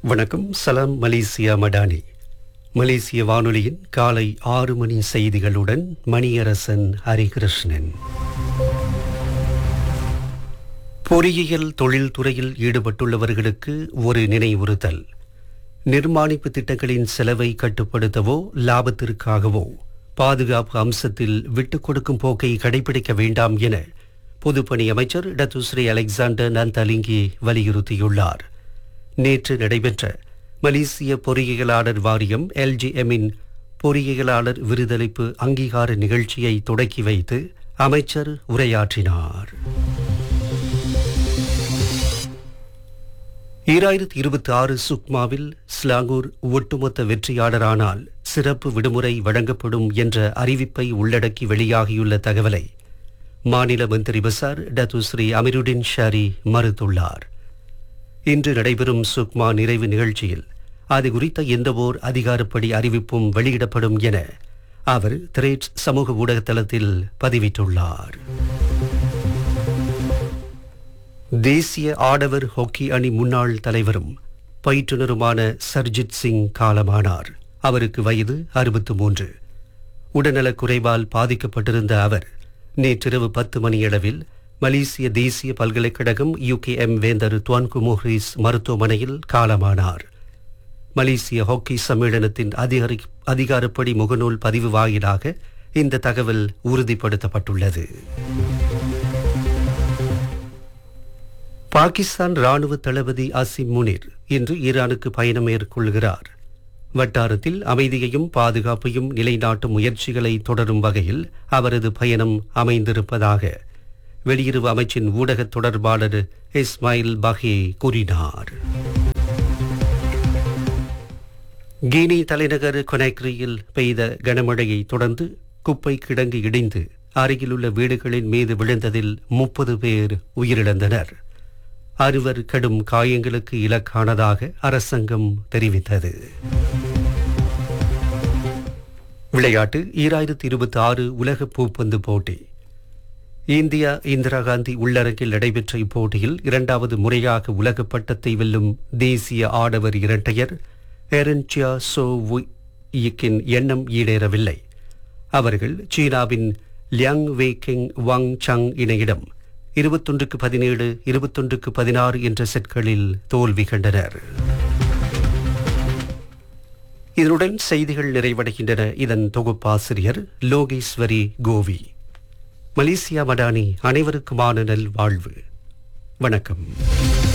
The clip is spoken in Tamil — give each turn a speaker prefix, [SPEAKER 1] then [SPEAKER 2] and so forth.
[SPEAKER 1] வணக்கம் சலாம் மலேசியா மடானி மலேசிய வானொலியின் காலை ஆறு மணி செய்திகளுடன் மணியரசன் ஹரிகிருஷ்ணன் பொறியியல் தொழில்துறையில் ஈடுபட்டுள்ளவர்களுக்கு ஒரு நினைவுறுத்தல் நிர்மாணிப்பு திட்டங்களின் செலவை கட்டுப்படுத்தவோ லாபத்திற்காகவோ பாதுகாப்பு அம்சத்தில் விட்டுக் கொடுக்கும் போக்கை கடைபிடிக்க வேண்டாம் என பொதுப்பணி அமைச்சர் டத்துஸ்ரீ அலெக்சாண்டர் நந்தலிங்கி வலியுறுத்தியுள்ளார் நேற்று நடைபெற்ற மலேசிய பொறியியலாளர் வாரியம் எல்ஜிஎம்மின் பொறியியலாளர் விருதளிப்பு அங்கீகார நிகழ்ச்சியை தொடக்கி வைத்து அமைச்சர் உரையாற்றினார் ஈராயிரத்தி இருபத்தி ஆறு சுக்மாவில் ஸ்லாங்கூர் ஒட்டுமொத்த வெற்றியாளரானால் சிறப்பு விடுமுறை வழங்கப்படும் என்ற அறிவிப்பை உள்ளடக்கி வெளியாகியுள்ள தகவலை மாநில மந்திரி பசார் டத்துஸ்ரீ அமிருடின் ஷாரி மறுத்துள்ளார் இன்று நடைபெறும் சுக்மா நிறைவு நிகழ்ச்சியில் அது குறித்த எந்தவோர் அதிகாரப்படி அறிவிப்பும் வெளியிடப்படும் என அவர் திரேட் சமூக ஊடகத்தளத்தில் பதிவிட்டுள்ளார் தேசிய ஆடவர் ஹாக்கி அணி முன்னாள் தலைவரும் பயிற்றுனருமான சர்ஜித் சிங் காலமானார் அவருக்கு வயது அறுபத்து மூன்று உடல்நலக் குறைவால் பாதிக்கப்பட்டிருந்த அவர் நேற்றிரவு பத்து மணியளவில் மலேசிய தேசிய பல்கலைக்கழகம் யுகேஎம் வேந்தர் துவான்கு மோஹ்ரிஸ் மருத்துவமனையில் காலமானார் மலேசிய ஹாக்கி சம்மேளனத்தின் அதிகாரி அதிகாரப்படி முகநூல் பதிவு வாயிலாக இந்த தகவல் உறுதிப்படுத்தப்பட்டுள்ளது பாகிஸ்தான் ராணுவ தளபதி அசிம் முனிர் இன்று ஈரானுக்கு பயணம் மேற்கொள்கிறார் வட்டாரத்தில் அமைதியையும் பாதுகாப்பையும் நிலைநாட்டும் முயற்சிகளை தொடரும் வகையில் அவரது பயணம் அமைந்திருப்பதாக வெளியுறவு அமைச்சின் ஊடக தொடர்பாளர் இஸ்மாயில் பஹே கூறினார் கீனி தலைநகர் கொனைக்ரியில் பெய்த கனமழையை தொடர்ந்து குப்பை கிடங்கு இடிந்து அருகிலுள்ள வீடுகளின் மீது விழுந்ததில் முப்பது பேர் உயிரிழந்தனர் அறுவர் கடும் காயங்களுக்கு இலக்கானதாக அரசாங்கம் தெரிவித்தது விளையாட்டு ஈராயிரத்தி இருபத்தி ஆறு உலக பூப்பந்து போட்டி இந்தியா இந்திரா காந்தி உள்ளரங்கில் நடைபெற்ற இப்போட்டியில் இரண்டாவது முறையாக உலக பட்டத்தை வெல்லும் தேசிய ஆடவர் இரட்டையர் எரன்சியா சோ இயக்கின் எண்ணம் ஈடேறவில்லை அவர்கள் சீனாவின் Liang Wei Qing Wang Chang இணையிடம் இருபத்தொன்றுக்கு பதினேழு இருபத்தொன்றுக்கு பதினாறு என்ற செட்களில் தோல்வி கண்டனர் இதனுடன் செய்திகள் நிறைவடைகின்றன இதன் தொகுப்பாசிரியர் லோகேஸ்வரி கோவி மலேசியா மடானி அனைவருக்குமான நல் வாழ்வு வணக்கம்